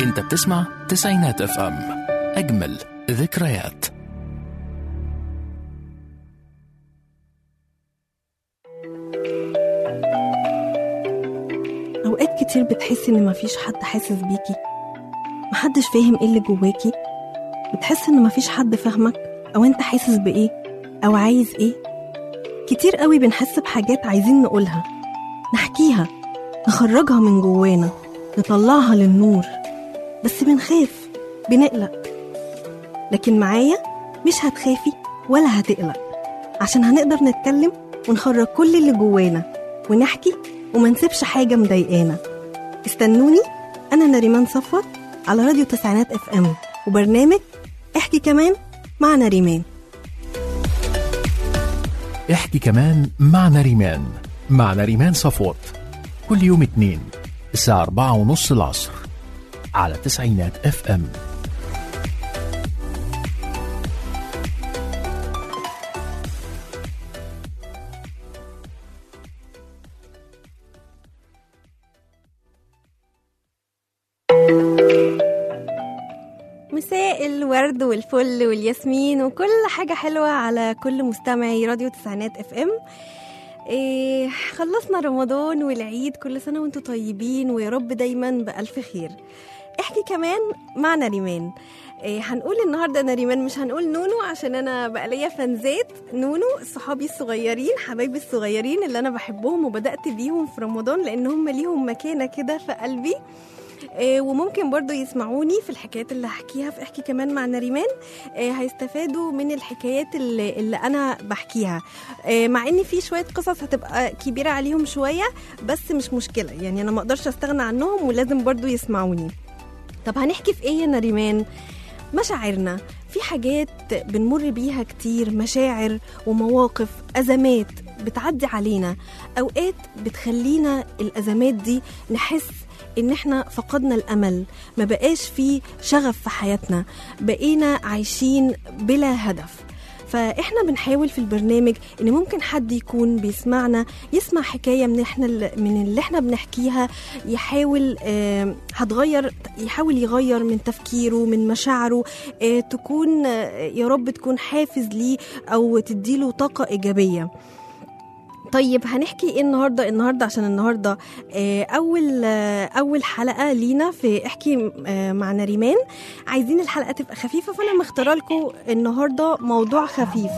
انت بتسمع تسعينات اف ام اجمل ذكريات أوقات كتير بتحسي إن مفيش حد حاسس بيكي محدش فاهم إيه اللي جواكي بتحس إن مفيش حد فاهمك أو أنت حاسس بإيه أو عايز إيه كتير قوي بنحس بحاجات عايزين نقولها نحكيها نخرجها من جوانا نطلعها للنور بس بنخاف بنقلق لكن معايا مش هتخافي ولا هتقلق عشان هنقدر نتكلم ونخرج كل اللي جوانا ونحكي وما نسيبش حاجة مضايقانا استنوني أنا نريمان صفوت على راديو تسعينات اف ام وبرنامج احكي كمان مع نريمان احكي كمان مع نريمان مع نريمان صفوت كل يوم اتنين الساعة أربعة ونص العصر على تسعينات اف ام مساء الورد والفل والياسمين وكل حاجة حلوة على كل مستمعي راديو تسعينات اف ام إيه خلصنا رمضان والعيد كل سنة وانتم طيبين ويا رب دايما بألف خير احكي كمان مع نريمان إيه هنقول النهارده نريمان مش هنقول نونو عشان انا بقى ليا فانزات نونو صحابي الصغيرين حبايبي الصغيرين اللي انا بحبهم وبدات بيهم في رمضان لان هم ليهم مكانه كده في قلبي آه، وممكن برضو يسمعوني في الحكايات اللي هحكيها في احكي كمان مع نريمان آه، هيستفادوا من الحكايات اللي, اللي انا بحكيها آه، مع ان في شويه قصص هتبقى كبيره عليهم شويه بس مش مشكله يعني انا ما اقدرش استغنى عنهم ولازم برضو يسمعوني طب هنحكي في ايه يا نريمان مشاعرنا في حاجات بنمر بيها كتير مشاعر ومواقف أزمات بتعدي علينا أوقات بتخلينا الأزمات دي نحس إن إحنا فقدنا الأمل ما بقاش في شغف في حياتنا بقينا عايشين بلا هدف فاحنا بنحاول في البرنامج ان ممكن حد يكون بيسمعنا يسمع حكايه من احنا من اللي احنا بنحكيها يحاول آه، هتغير يحاول يغير من تفكيره من مشاعره آه، تكون آه، يا رب تكون حافز ليه او تديله طاقه ايجابيه طيب هنحكي ايه النهارده النهارده عشان النهارده آه، اول آه، اول حلقه لينا في احكي آه، مع نريمان عايزين الحلقه تبقى خفيفه فانا مختاره لكم النهارده موضوع خفيف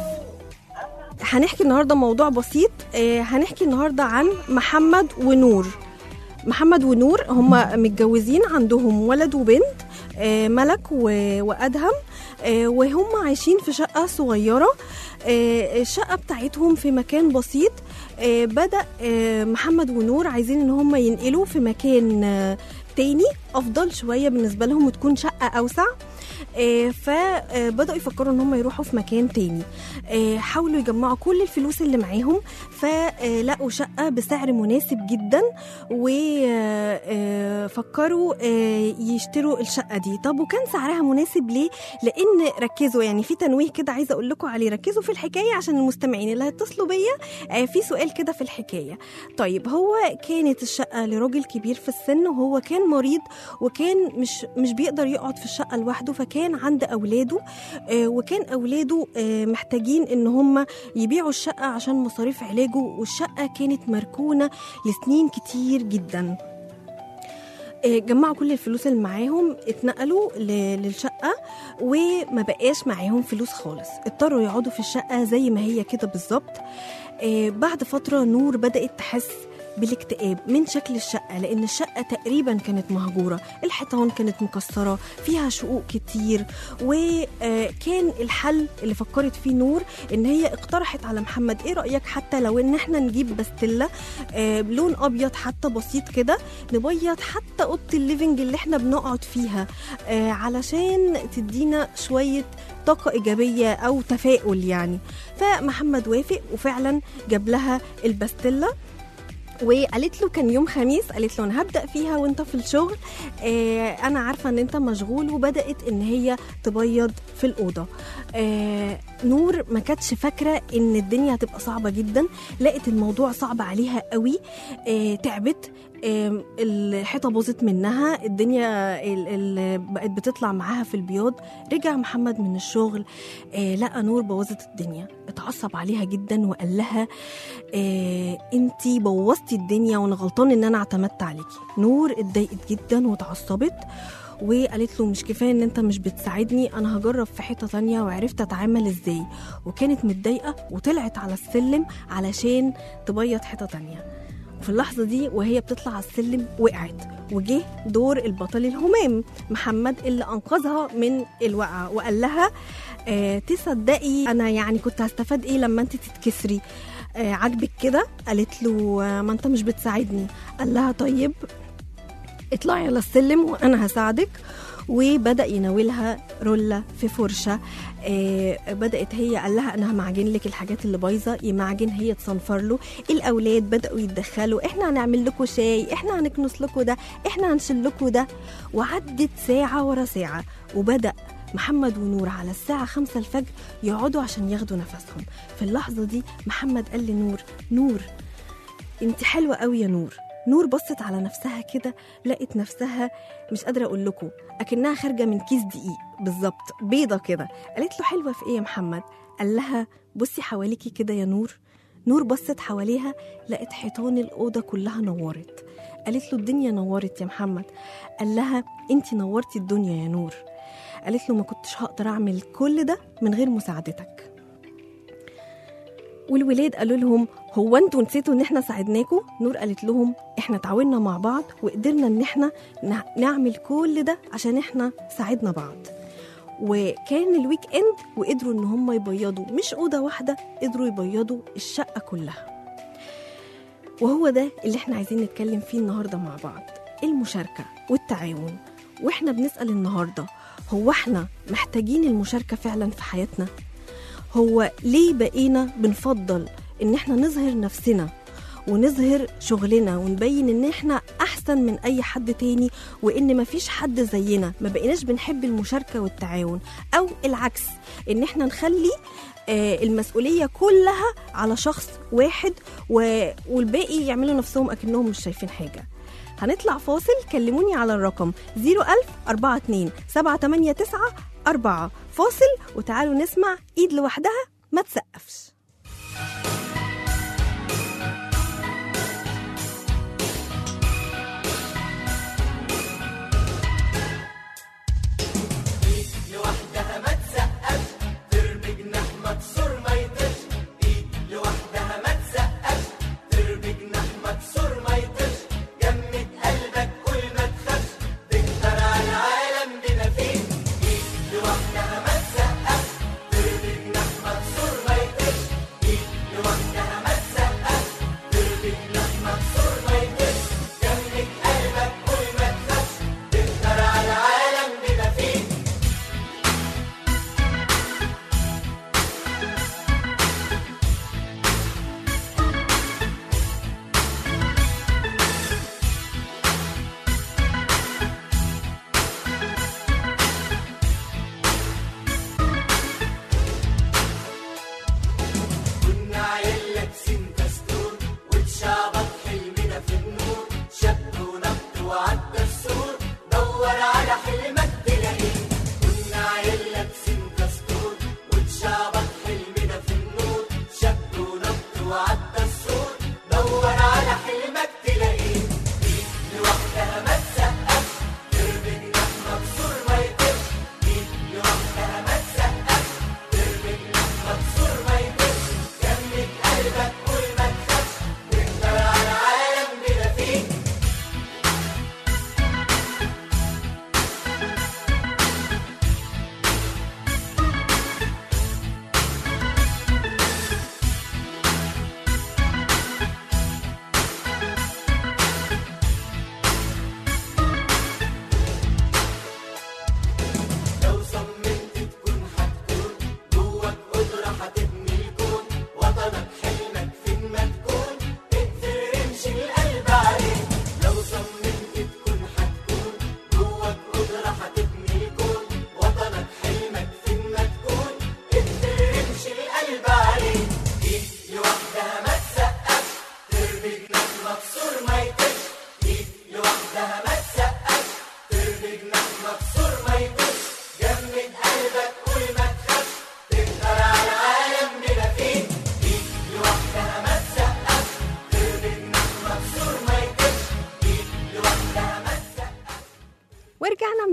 هنحكي النهارده موضوع بسيط آه، هنحكي النهارده عن محمد ونور محمد ونور هم متجوزين عندهم ولد وبنت آه، ملك و- وادهم آه، وهم عايشين في شقه صغيره آه، الشقه بتاعتهم في مكان بسيط آه، بدا آه، محمد ونور عايزين ان هم ينقلوا في مكان آه، تاني افضل شويه بالنسبه لهم وتكون شقه اوسع آه، فبداوا يفكروا ان هم يروحوا في مكان تاني آه، حاولوا يجمعوا كل الفلوس اللي معاهم فلقوا شقه بسعر مناسب جدا وفكروا يشتروا الشقه دي طب وكان سعرها مناسب ليه لان ركزوا يعني في تنويه كده عايزه اقول لكم عليه ركزوا في الحكايه عشان المستمعين اللي هيتصلوا بيا آه، في سؤال كده في الحكايه طيب هو كانت الشقه لراجل كبير في السن وهو كان مريض وكان مش مش بيقدر يقعد في الشقه لوحده فكان عند اولاده آه، وكان اولاده آه، محتاجين ان هم يبيعوا الشقه عشان مصاريف علاجه والشقه كانت مركونه لسنين كتير جدا آه، جمعوا كل الفلوس اللي معاهم اتنقلوا ل- للشقة وما بقاش معاهم فلوس خالص اضطروا يقعدوا في الشقة زي ما هي كده بالظبط آه، بعد فترة نور بدأت تحس بالاكتئاب من شكل الشقة لأن الشقة تقريبا كانت مهجورة الحيطان كانت مكسرة فيها شقوق كتير وكان الحل اللي فكرت فيه نور إن هي اقترحت على محمد إيه رأيك حتى لو إن إحنا نجيب بستلة آه، بلون أبيض حتى بسيط كده نبيض حتى أوضة الليفنج اللي إحنا بنقعد فيها آه، علشان تدينا شوية طاقة إيجابية أو تفاؤل يعني فمحمد وافق وفعلا جاب لها البستلة وقالت له كان يوم خميس قالت له انا هبدا فيها وانت في الشغل آه انا عارفه ان انت مشغول وبدات ان هي تبيض في الاوضه آه نور ما كانتش فاكره ان الدنيا هتبقى صعبه جدا لقت الموضوع صعب عليها قوي آه تعبت آم، الحيطه باظت منها الدنيا ال- ال- بقت بتطلع معاها في البياض رجع محمد من الشغل آه لقى نور بوظت الدنيا اتعصب عليها جدا وقال لها آه انتي بوظتي الدنيا وانا غلطان ان انا اعتمدت عليكي نور اتضايقت جدا واتعصبت وقالت له مش كفايه ان انت مش بتساعدني انا هجرب في حته تانية وعرفت اتعامل ازاي وكانت متضايقه وطلعت على السلم علشان تبيض حته تانية وفي اللحظه دي وهي بتطلع على السلم وقعت وجه دور البطل الهمام محمد اللي انقذها من الوقعه وقال لها آه تصدقي انا يعني كنت هستفاد ايه لما انت تتكسري آه عاجبك كده قالت له آه ما انت مش بتساعدني قال لها طيب اطلعي على السلم وانا هساعدك وبدا يناولها رولة في فرشه آه بدات هي قال لها انا همعجن لك الحاجات اللي بايظه يمعجن هي تصنفر له الاولاد بداوا يتدخلوا احنا هنعمل لكم شاي احنا هنكنس لكم ده احنا هنشيل لكم ده وعدت ساعه ورا ساعه وبدا محمد ونور على الساعة خمسة الفجر يقعدوا عشان ياخدوا نفسهم في اللحظة دي محمد قال لنور نور انت حلوة قوي يا نور نور بصت على نفسها كده لقت نفسها مش قادرة أقول لكم أكنها خارجة من كيس دقيق بالظبط بيضة كده قالت له حلوة في إيه يا محمد قال لها بصي حواليكي كده يا نور نور بصت حواليها لقت حيطان الأوضة كلها نورت قالت له الدنيا نورت يا محمد قال لها انت نورتي الدنيا يا نور قالت له ما كنتش هقدر أعمل كل ده من غير مساعدتك والولاد قالوا لهم هو انتوا نسيتوا ان احنا ساعدناكم نور قالت لهم احنا تعاوننا مع بعض وقدرنا ان احنا نع- نعمل كل ده عشان احنا ساعدنا بعض وكان الويك اند وقدروا ان هم يبيضوا مش اوضه واحده قدروا يبيضوا الشقه كلها وهو ده اللي احنا عايزين نتكلم فيه النهارده مع بعض المشاركه والتعاون واحنا بنسال النهارده هو احنا محتاجين المشاركه فعلا في حياتنا هو ليه بقينا بنفضل ان احنا نظهر نفسنا ونظهر شغلنا ونبين ان احنا احسن من اي حد تاني وان مفيش حد زينا ما بقيناش بنحب المشاركة والتعاون او العكس ان احنا نخلي آه، المسؤولية كلها على شخص واحد و- والباقي يعملوا نفسهم اكنهم مش شايفين حاجة هنطلع فاصل كلموني على الرقم 01000 42 789 4 فاصل وتعالوا نسمع ايد لوحدها ما تسقفش لوحدها ما تسقف ترمي جناح مكسور ما يطيش ايد لوحدها ما تسقف ترمي جناح مكسور ما يطيش جمد قلبك قول ما تخافش تقدر على العالم بما فيه ايد لوحدها ما تسقف ترمي جناح مكسور ما يطيش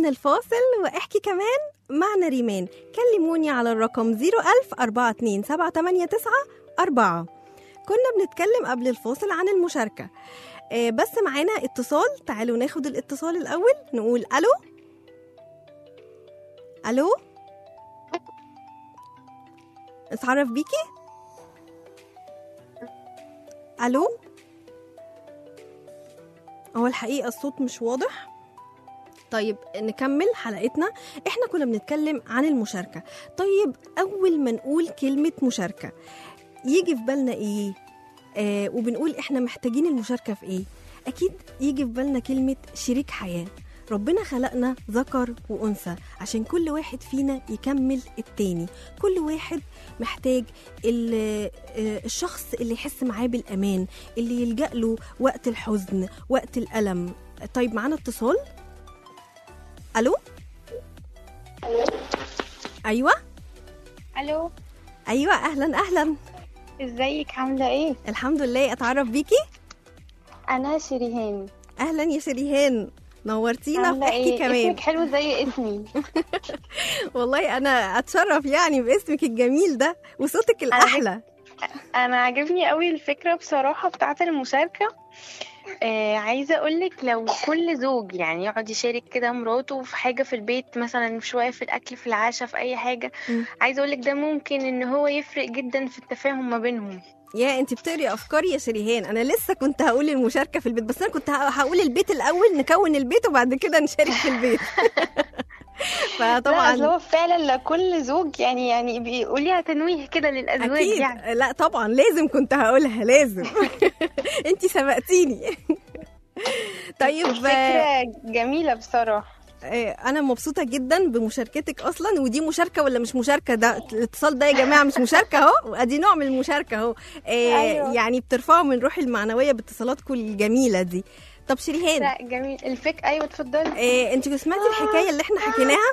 من الفاصل واحكي كمان مع نريمان كلموني على الرقم 01000 42789 4 كنا بنتكلم قبل الفاصل عن المشاركة آه، بس معانا اتصال تعالوا ناخد الاتصال الأول نقول ألو ألو اتعرف بيكي ألو هو الحقيقة الصوت مش واضح طيب نكمل حلقتنا احنا كنا بنتكلم عن المشاركة طيب أول ما نقول كلمة مشاركة يجي في بالنا ايه آه وبنقول احنا محتاجين المشاركة في ايه أكيد يجي في بالنا كلمة شريك حياة ربنا خلقنا ذكر وأنثى عشان كل واحد فينا يكمل التاني كل واحد محتاج ال- آه، الشخص اللي يحس معاه بالأمان اللي يلجأ له وقت الحزن وقت الألم طيب معانا اتصال ألو أيوة الو أيوة أهلا أهلا ازيك عامله ايه الحمد لله أتعرف بيكي انا شريهان أهلا يا شريهان نورتينا في عامله احكي ايه كمان اسمك حلو زي اسمي والله انا اتشرف يعني باسمك الجميل ده وصوتك الاحلى انا عجبني قوي الفكره بصراحه بتاعه المشاركه آه عايزه اقولك لو كل زوج يعني يقعد يشارك كده مراته في حاجه في البيت مثلا شويه في الاكل في العشاء في اي حاجه مم. عايزه اقولك ده ممكن ان هو يفرق جدا في التفاهم ما بينهم يا انت بتقري افكاري يا شريهان انا لسه كنت هقول المشاركه في البيت بس انا كنت ه- هقول البيت الاول نكون البيت وبعد كده نشارك في البيت لا أصل فطبعا هو فعلا لكل زوج يعني يعني بيقوليها تنويه كده للازواج اكيد يعني لا طبعا لازم كنت هقولها لازم انت سبقتيني طيب فكره جميله بصراحه آه، انا مبسوطه جدا بمشاركتك اصلا ودي مشاركه ولا مش مشاركه ده الاتصال ده يا جماعه مش مشاركه اهو ادي نوع من المشاركه اهو آه، أيوة. يعني بترفعوا من روحي المعنويه باتصالاتكم الجميله دي طب شريهان لا جميل الفك ايوه اتفضلي آه، انت سمعتي الحكايه اللي احنا حكيناها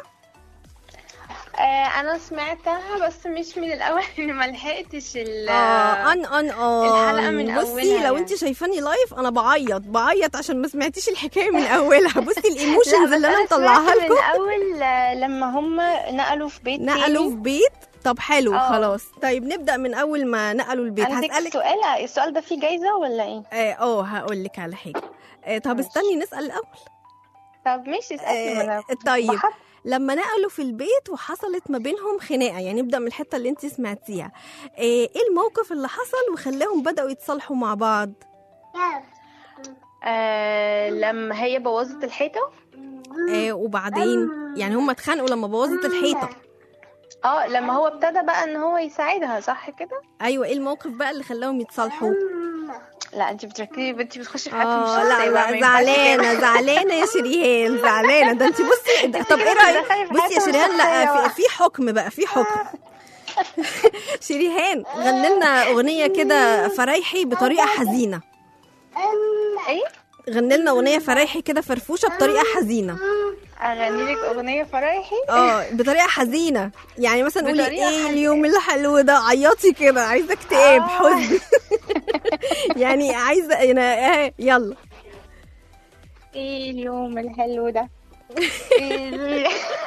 آه انا سمعتها بس مش من الاول ان ما لحقتش ال اه ان ان اه الحلقة من بصي أولها لو يعني. انت شايفاني لايف انا بعيط بعيط عشان ما سمعتيش الحكايه من اولها بصي الايموشنز اللي انا مطلعاها سمعت لكم من اول آه، لما هم نقلوا في بيت نقلوا في تاني. بيت طب حلو آه. خلاص طيب نبدا من اول ما نقلوا البيت عندك هسالك سؤال السؤال ده فيه جايزه ولا ايه اه آه، هقول لك على حاجه آه، طب ماشي. استني نسال الاول طب ماشي اسالني ما آه، انا طيب بحب. لما نقلوا في البيت وحصلت ما بينهم خناقه يعني نبدا من الحته اللي انت سمعتيها آه، ايه الموقف اللي حصل وخلاهم بداوا يتصالحوا مع بعض آه لما هي بوظت الحيطه آه وبعدين يعني هم اتخانقوا لما بوظت الحيطه اه لما هو ابتدى بقى ان هو يساعدها صح كده ايوه ايه الموقف بقى اللي خلاهم يتصالحوا لا انت بتركزي انت بتخشي في حياتهم اه الشخصيه لا بقى، ما لا ينفعش زعلانه كده. زعلانه يا شريهان زعلانه ده انت بصي ده- طب ايه رايك بتدخلي في بصي يا حياتهم شريهان لا الشخصية في, في حكم بقى في حكم شريهان غني لنا اغنيه كده فرايحي بطريقه حزينه ايه غني لنا اغنيه فرايحي كده فرفوشه بطريقه حزينه اغني لك اغنيه فرايحي اه بطريقه حزينه يعني مثلا قولي بطريقة ايه حزينة. اليوم الحلو ده عيطي كده عايزه اكتئاب آه. حزن يعني عايزه انا آه، يلا ايه اليوم الحلو ده إيه ال-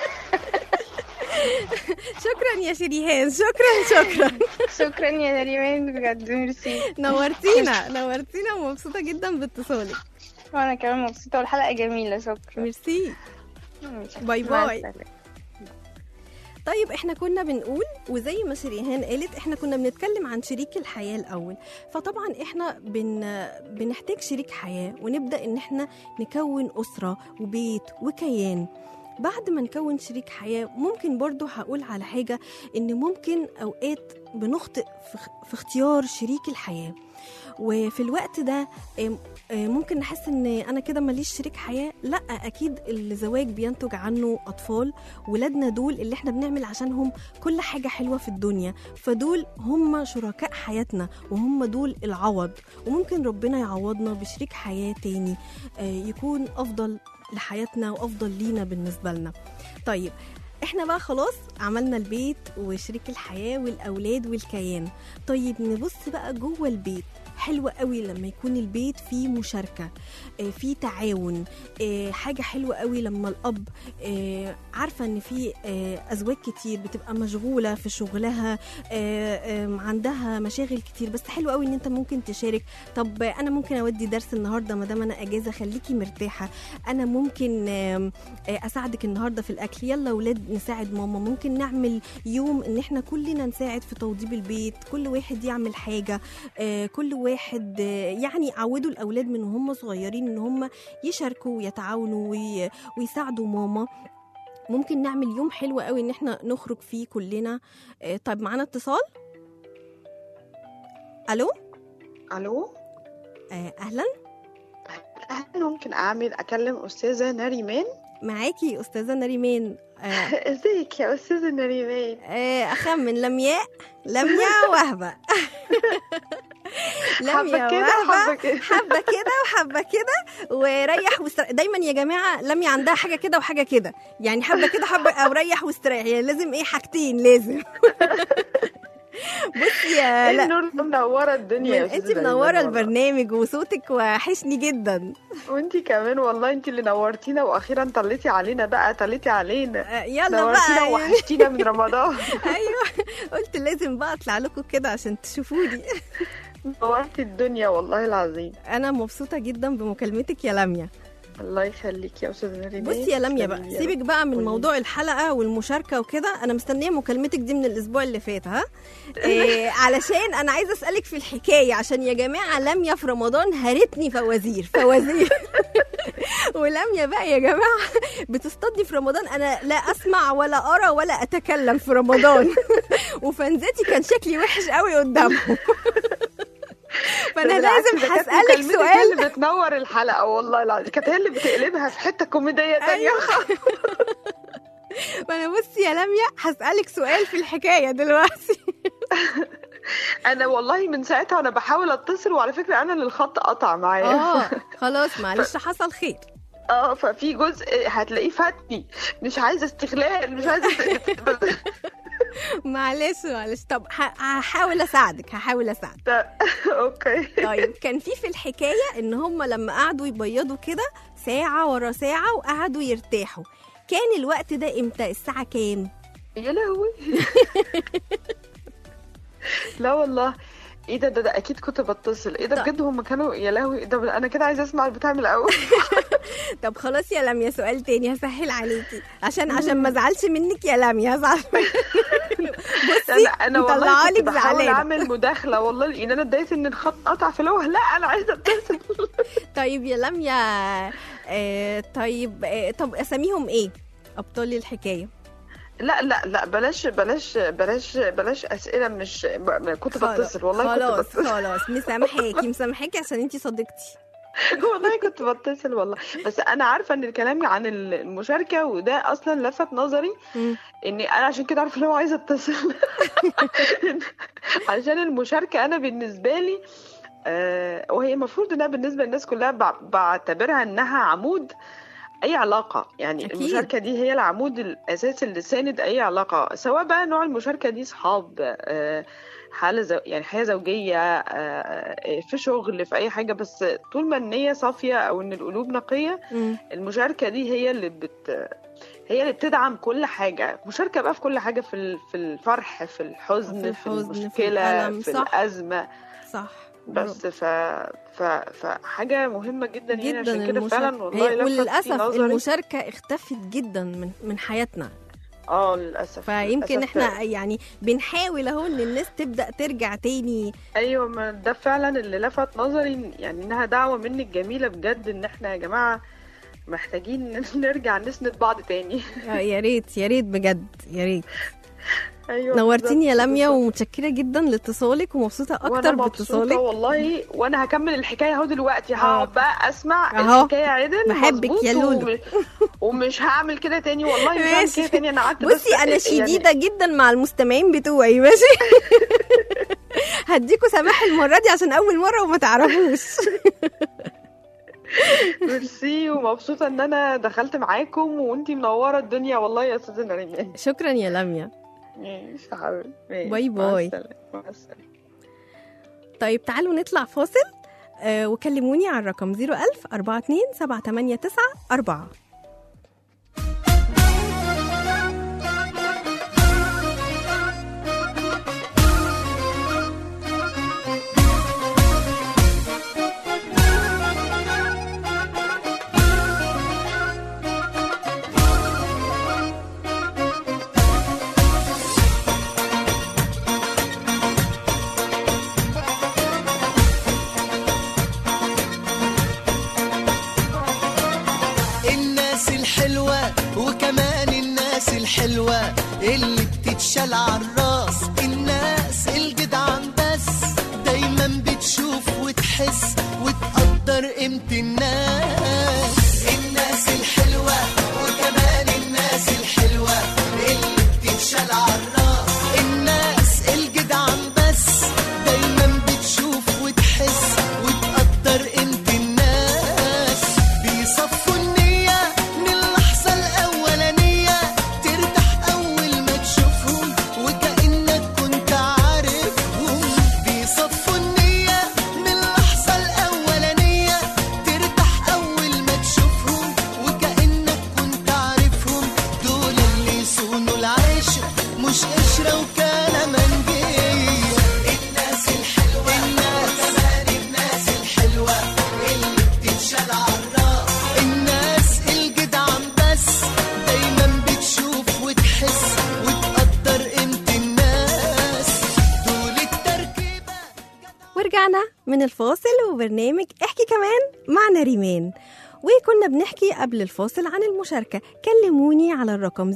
شكرا يا شريهان شكرا شكرا شكرا يا نريمان بجد ميرسي نورتينا نورتينا ومبسوطه جدا باتصالك وانا كمان مبسوطه والحلقه جميله شكرا ميرسي ماشي. باي مع باي. السلامة. طيب احنا كنا بنقول وزي ما شريهان قالت احنا كنا بنتكلم عن شريك الحياة الأول فطبعا احنا بن بنحتاج شريك حياة ونبدأ ان احنا نكون أسرة وبيت وكيان بعد ما نكون شريك حياة ممكن برضو هقول على حاجة ان ممكن اوقات بنخطئ في في اختيار شريك الحياة وفي الوقت ده آم، آه، ممكن نحس ان انا كده ماليش شريك حياه لا اكيد الزواج بينتج عنه اطفال ولادنا دول اللي احنا بنعمل عشانهم كل حاجه حلوه في الدنيا فدول هم شركاء حياتنا وهم دول العوض وممكن ربنا يعوضنا بشريك حياه تاني آه، يكون افضل لحياتنا وافضل لينا بالنسبه لنا طيب احنا بقى خلاص عملنا البيت وشريك الحياه والاولاد والكيان طيب نبص بقى جوه البيت حلوة قوي لما يكون البيت فيه مشاركة آه، فيه تعاون آه، حاجة حلوة قوي لما الأب آه، عارفة إن في آه، أزواج كتير بتبقى مشغولة في شغلها آه، آم، عندها مشاغل كتير بس حلو قوي إن أنت ممكن تشارك طب آه، أنا ممكن أودي درس النهاردة ما دام أنا أجازة خليكي مرتاحة أنا ممكن آم، آه، أساعدك النهاردة في الأكل يلا ولاد نساعد ماما ممكن نعمل يوم إن إحنا كلنا نساعد في توضيب البيت كل واحد يعمل حاجة آه، كل واحد آه، يعني عودوا الأولاد من وهم صغيرين إن هم يشاركوا ويتعاونوا وي- ويساعدوا ماما ممكن نعمل يوم حلو قوي ان احنا نخرج فيه كلنا آه، طيب معانا اتصال الو الو آه، اهلا اهلا ممكن اعمل اكلم استاذه نريمان معاكي استاذه نريمان آه، ازيك يا استاذه نريمان آه، اخمن لمياء لمياء وهبه لمياء حبه كده وهبه وحبه كده حبه كده وحبه كده وريح واستريح دايما يا جماعه لمي عندها حاجه كده وحاجه كده يعني حبه كده حبه او ريح واستريح يعني لازم ايه حاجتين لازم بصي يا ايه لا النور ده منوره الدنيا يا انت أستاذة منوره نريمان والله. البرنامج وصوتك وحشني جدا وانتي كمان والله انتي اللي نورتينا واخيرا طليتي علينا بقى طليتي علينا آه، يلا نورتينا بقى ووحشتينا من رمضان ايوه قلت لازم بقى اطلع لكم كده عشان تشوفوني نورتي الدنيا والله العظيم انا مبسوطه جدا بمكالمتك يا لميا الله يخليك يا استاذه نريمان بصي يا لميا بقى تسلمي يا سيبك بقى من قولي. موضوع الحلقه والمشاركه وكده انا مستنيه مكالمتك دي من الاسبوع اللي فات ها إيه علشان انا عايزه اسالك في الحكايه عشان يا جماعه لميا في رمضان هرتني فوازير فوازير ولميا بقى يا جماعه بتصطادني في رمضان انا لا اسمع ولا ارى ولا اتكلم في رمضان وفنزتي كان شكلي وحش قوي قدامهم فانا بالعكس، لازم ده كانت هسالك مكالمتك هي سؤال اللي بتنور الحلقه والله العظيم كانت هي اللي بتقلبها في حته كوميديه تانية أيوة. فانا بصي يا لميا هسالك سؤال في الحكايه دلوقتي انا والله من ساعتها وانا بحاول اتصل وعلى فكره انا اللي الخط قطع معايا اه خلاص معلش حصل خير اه ففي جزء هتلاقيه فاتني مش عايزه استغلال مش عايزه است- معلش معلش طب ه- هحاول اساعدك هحاول اساعدك ده- اوكي طيب كان في في الحكايه ان هم لما قعدوا يبيضوا كده ساعه ورا ساعه وقعدوا يرتاحوا كان الوقت ده امتى الساعه كام يا لهوي لا والله ايه ده ده, ده اكيد كنت بتصل ايه ده طب. بجد هم كانوا يا لهوي ده انا كده عايزه اسمع البتاع من الاول طب خلاص يا لميا سؤال تاني هسهل عليكي عشان عشان ما ازعلش منك يا لميا هزعل انا انا مطلعة والله لك كنت بحاول زعلانة. اعمل مداخله والله لان انا اتضايقت ان الخط قطع في الاول لا انا عايزه اتصل طيب يا لميا آه طيب آه طب اساميهم ايه ابطال الحكايه لا لا لا بلاش بلاش بلاش بلاش اسئله مش ب- كنت خلاص- بتصل والله خلاص كنت بتصل خلاص مسامحاكي مسامحاكي عشان انتي صديقتي والله كنت بتصل والله بس انا عارفه ان الكلام عن المشاركه وده اصلا لفت نظري مم. اني انا عشان كده عارفه ان هو عايزه اتصل عشان المشاركه انا بالنسبه لي آه، وهي المفروض انها بالنسبه للناس كلها بع- بعتبرها انها عمود اي علاقه يعني أكيد. المشاركه دي هي العمود الاساسي اللي ساند اي علاقه سواء بقى نوع المشاركه دي صحاب آه، حاله زو... يعني حياه زوجيه آه، في شغل في اي حاجه بس طول ما النيه صافيه او ان القلوب نقيه مم. المشاركه دي هي اللي بت هي اللي بتدعم كل حاجه مشاركه بقى في كل حاجه في ال- في الفرح في الحزن في في, الحزن، في المشكله الألم، في صح. الازمه صح بس ف... ف... فحاجه مهمه جدا يعني جدا عشان كده فعلا المشاركة والله هي لفت في وللأسف نظري المشاركة اختفت جدا من من حياتنا اه للاسف فيمكن للأسف. احنا يعني بنحاول اهو ان الناس تبدأ ترجع تاني ايوه ما ده فعلا اللي لفت نظري يعني انها دعوه منك جميله بجد ان احنا يا جماعه محتاجين نرجع نسند بعض تاني آه، يا ريت يا ريت بجد يا ريت ايوه نورتيني يا بالظبط، لميا بالظبط. ومتشكرة جدا لاتصالك ومبسوطة وانا اكتر مبسوطه باتصالك والله وانا هكمل الحكايه اهو دلوقتي آه. هقعد بقى اسمع أهو. الحكايه عدل بحبك مظبوط يا لولو. وم- ومش هعمل كده تاني والله مش هعمل ماشي. كده تاني انا قعدت بس بصي انا يعني شديدة جدا مع المستمعين بتوعي ماشي هديكوا سماح المرة دي عشان أول مرة وما تعرفوش ميرسي ومبسوطه ان انا دخلت معاكم وانتي منوره الدنيا والله يا استاذه نريمان شكرا يا لميا ماشي يا حبيبي ماشي، باي مع باي. السلامة. مع السلامه طيب تعالوا نطلع فاصل آه وكلموني على الرقم 01000 42 789 4 الناس الحلوة وكمان الناس الحلوة اللي بتتشال عالراس الناس الجدعان بس دايما بتشوف وتحس وتقدر قيمة الناس الناس الحلوة وكمان الناس الحلوة اللي بتتشال عالراس الناس الجدعان بس دايما بتشوف وتحس وتقدر قيمة الناس بيصفوا النية من اللحظة الأولانية ترتاح أول ما تشوفهم وكأنك كنت عارفهم بيصفوا النية من اللحظة الأولانية ترتاح أول ما تشوفهم وكأنك كنت عارفهم دول اللي يصونوا العشرة مش قشرة وكان منجية الناس الحلوة الناس كمان الناس الحلوة اللي بتتشال عالراس الناس الجدعان بس دايما بتشوف وتحس وتقدر قيمة الناس دول التركيبة ورجعنا من الفاصل وبرنامج احكي كمان مع نريمان وكنا بنحكي قبل الفاصل عن المشاركة كلموني على الرقم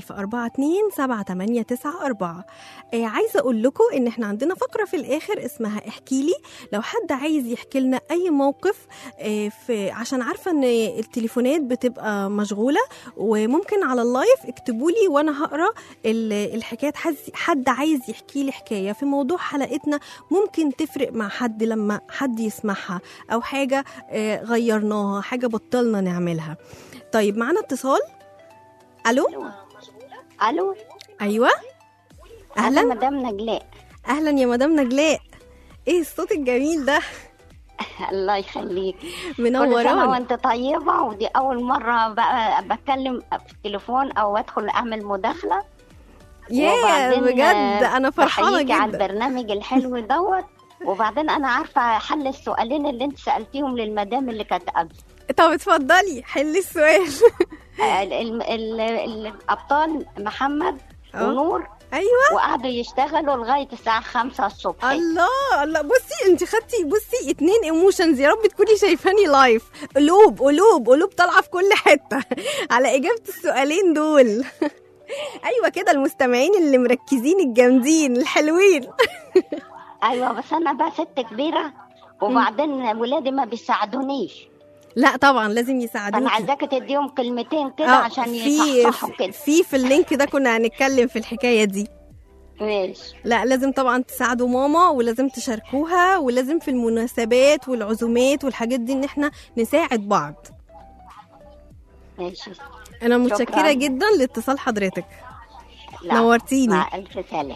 01042 آه عايزة أقول لكم إن إحنا عندنا فقرة في الآخر اسمها احكي لي لو حد عايز يحكي لنا أي موقف آه في عشان عارفة إن التليفونات بتبقى مشغولة وممكن على اللايف اكتبوا لي وأنا هقرا ال- الحكايات حز- حد عايز يحكي لي حكاية في موضوع حلقتنا ممكن تفرق مع حد لما حد يسمعها او حاجه آه، غيرناها حاجه بطلنا نعملها طيب معانا اتصال الو الو ايوه انا اهلا مدام نجلاء اهلا يا مدام نجلاء ايه الصوت الجميل ده الله يخليك كل سنه منوراني وانت طيبه ودي اول مره بقى بتكلم في التليفون او ادخل اعمل مداخله ياه وبعدين، بجد آه، انا فرحانه بحييكي على جدا البرنامج الحلو دوت وبعدين انا عارفه حل السؤالين اللي انت سالتيهم للمدام اللي كانت قبل طب اتفضلي حلي السؤال آه، ال- ال- ال- الابطال محمد أه. ونور ايوه وقعدوا يشتغلوا لغايه الساعه 5 الصبح الله الله بصي انت خدتي بصي اتنين ايموشنز يا رب تكوني شايفاني لايف قلوب قلوب قلوب طالعه في كل حته على اجابه السؤالين دول ايوه كده المستمعين اللي مركزين الجامدين الحلوين ايوه بس انا بقى ست كبيره وبعدين ولادي ما بيساعدونيش لا طبعا لازم فانا يساعدوكي عايزاكي تديهم كلمتين كده آه، عشان في يصحصحوا كده في في اللينك ده كنا هنتكلم في الحكايه دي ماشي لا لازم طبعا تساعدوا ماما ولازم تشاركوها ولازم في المناسبات والعزومات والحاجات دي ان احنا نساعد بعض ماشي انا متشكره شكراً. جدا لاتصال حضرتك لا، نورتيني. مع الف سلامه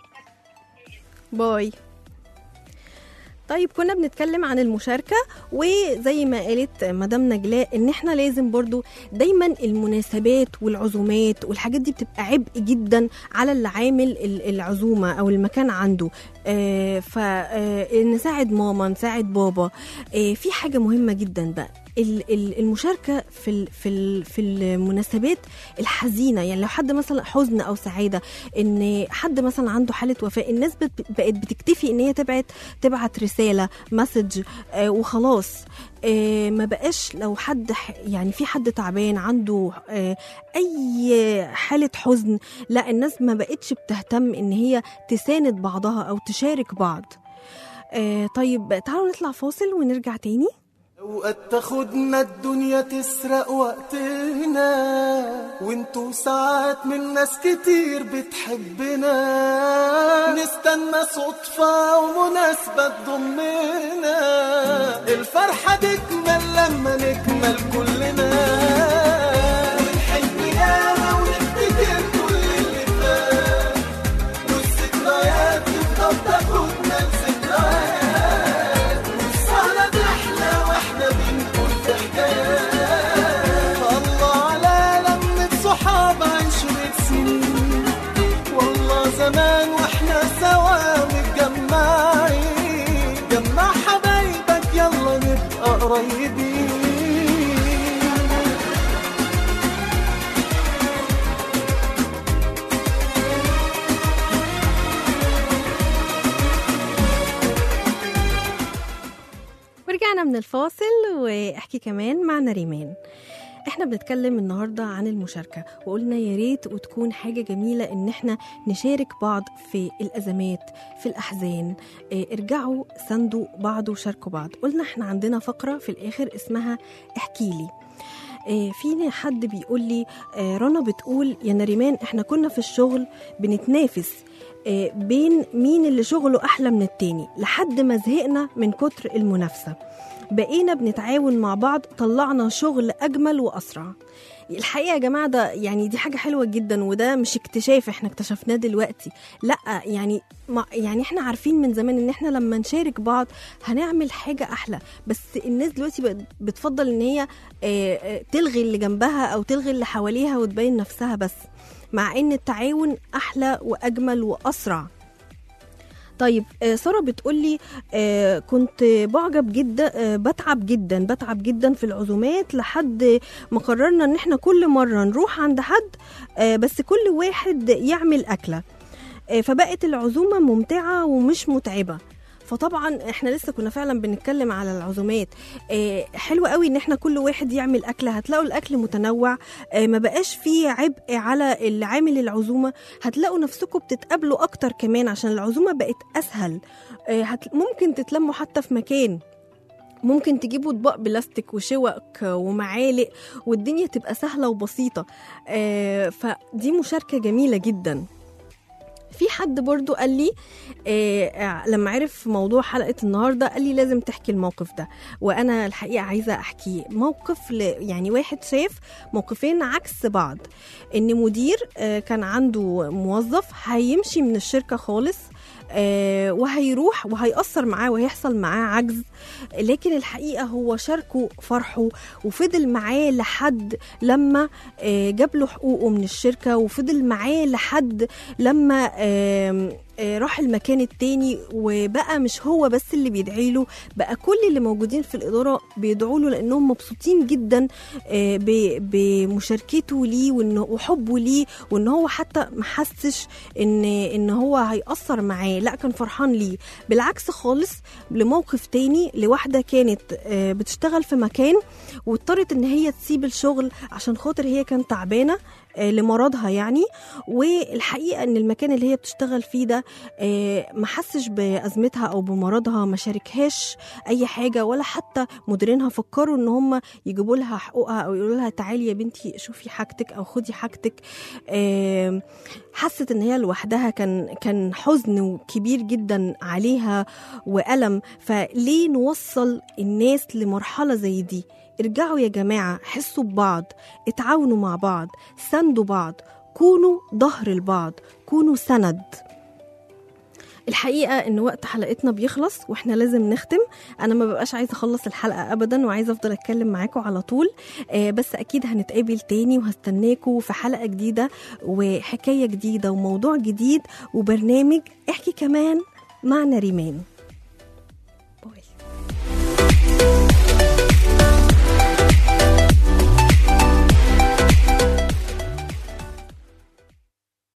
باي طيب كنا بنتكلم عن المشاركة وزي ما قالت مدام نجلاء ان احنا لازم برضو دايما المناسبات والعزومات والحاجات دي بتبقى عبء جدا على اللي عامل ال- العزومة او المكان عنده آه فنساعد ماما نساعد بابا آه في حاجة مهمة جدا بقى ال- ال- المشاركة في ال- في ال- في المناسبات الحزينة يعني لو حد مثلا حزن أو سعادة إن حد مثلا عنده حالة وفاة الناس بت- بقت بتكتفي إن هي تبعت تبعت رسالة مسج آه وخلاص آه ما بقاش لو حد ح- يعني في حد تعبان عنده آه أي حالة حزن لا الناس ما بقتش بتهتم إن هي تساند بعضها أو تشارك بعض آه طيب تعالوا نطلع فاصل ونرجع تاني اوقات تاخدنا الدنيا تسرق وقتنا وانتو ساعات من ناس كتير بتحبنا نستنى صدفة ومناسبة تضمنا الفرحة تكمل لما نكمل كلنا ونحن ياما ونفتكر كل اللي فات والذكريات تفضل تاخدنا لذكريات الفاصل واحكي كمان مع نريمان احنا بنتكلم النهارده عن المشاركه وقلنا يا ريت وتكون حاجه جميله ان احنا نشارك بعض في الازمات في الاحزان اه ارجعوا ساندوا بعض وشاركوا بعض قلنا احنا عندنا فقره في الاخر اسمها احكي لي آه، في حد بيقول لي آه، رنا بتقول يا نريمان احنا كنا في الشغل بنتنافس آه، بين مين اللي شغله احلى من التاني لحد ما زهقنا من كتر المنافسه بقينا بنتعاون مع بعض طلعنا شغل اجمل واسرع الحقيقه يا جماعه ده يعني دي حاجه حلوه جدا وده مش اكتشاف احنا اكتشفناه دلوقتي لا يعني ما يعني احنا عارفين من زمان ان احنا لما نشارك بعض هنعمل حاجه احلى بس الناس دلوقتي بقت بتفضل ان هي آه، آه، تلغي اللي جنبها او تلغي اللي حواليها وتبين نفسها بس مع ان التعاون احلى واجمل واسرع طيب آه، ساره بتقولي آه، كنت بعجب جدا آه، بتعب جدا بتعب جدا في العزومات لحد ما قررنا ان احنا كل مره نروح عند حد آه، بس كل واحد يعمل اكله آه، فبقت العزومه ممتعه ومش متعبه فطبعا احنا لسه كنا فعلا بنتكلم على العزومات آه حلو قوي ان احنا كل واحد يعمل اكله هتلاقوا الاكل متنوع آه ما بقاش فيه عبء على اللي عامل العزومه هتلاقوا نفسكم بتتقابلوا اكتر كمان عشان العزومه بقت اسهل آه هت ممكن تتلموا حتى في مكان ممكن تجيبوا اطباق بلاستيك وشوك ومعالق والدنيا تبقى سهله وبسيطه آه فدي مشاركه جميله جدا في حد برضو قال لي آه لما عرف موضوع حلقة النهاردة قال لي لازم تحكي الموقف ده وأنا الحقيقة عايزة أحكيه موقف ل يعني واحد شاف موقفين عكس بعض إن مدير آه كان عنده موظف هيمشي من الشركة خالص آه وهيروح وهيأثر معاه وهيحصل معاه عجز لكن الحقيقة هو شاركه فرحه وفضل معاه لحد لما آه جاب له حقوقه من الشركة وفضل معاه لحد لما آه آه، راح المكان التاني وبقى مش هو بس اللي بيدعي له بقى كل اللي موجودين في الإدارة بيدعوا له لأنهم مبسوطين جدا آه، ب- بمشاركته ليه وإنه وحبه ليه وإن هو حتى ما حسش إن إن هو هيأثر معاه لا كان فرحان ليه بالعكس خالص لموقف تاني لواحدة كانت آه، بتشتغل في مكان واضطرت إن هي تسيب الشغل عشان خاطر هي كانت تعبانة آه، لمرضها يعني والحقيقه ان المكان اللي هي بتشتغل فيه ده آه، ما حسش بازمتها او بمرضها ما شاركهاش اي حاجه ولا حتى مديرينها فكروا ان هم يجيبوا لها حقوقها او يقولوا لها تعالي يا بنتي شوفي حاجتك او خدي حاجتك آه، حست ان هي لوحدها كان كان حزن كبير جدا عليها والم فليه نوصل الناس لمرحله زي دي ارجعوا يا جماعه حسوا ببعض اتعاونوا مع بعض ساندوا بعض كونوا ظهر لبعض كونوا سند الحقيقه ان وقت حلقتنا بيخلص واحنا لازم نختم انا ما ببقاش عايزه اخلص الحلقه ابدا وعايزه افضل اتكلم معاكم على طول آه بس اكيد هنتقابل تاني وهستناكم في حلقه جديده وحكايه جديده وموضوع جديد وبرنامج احكي كمان مع نريمان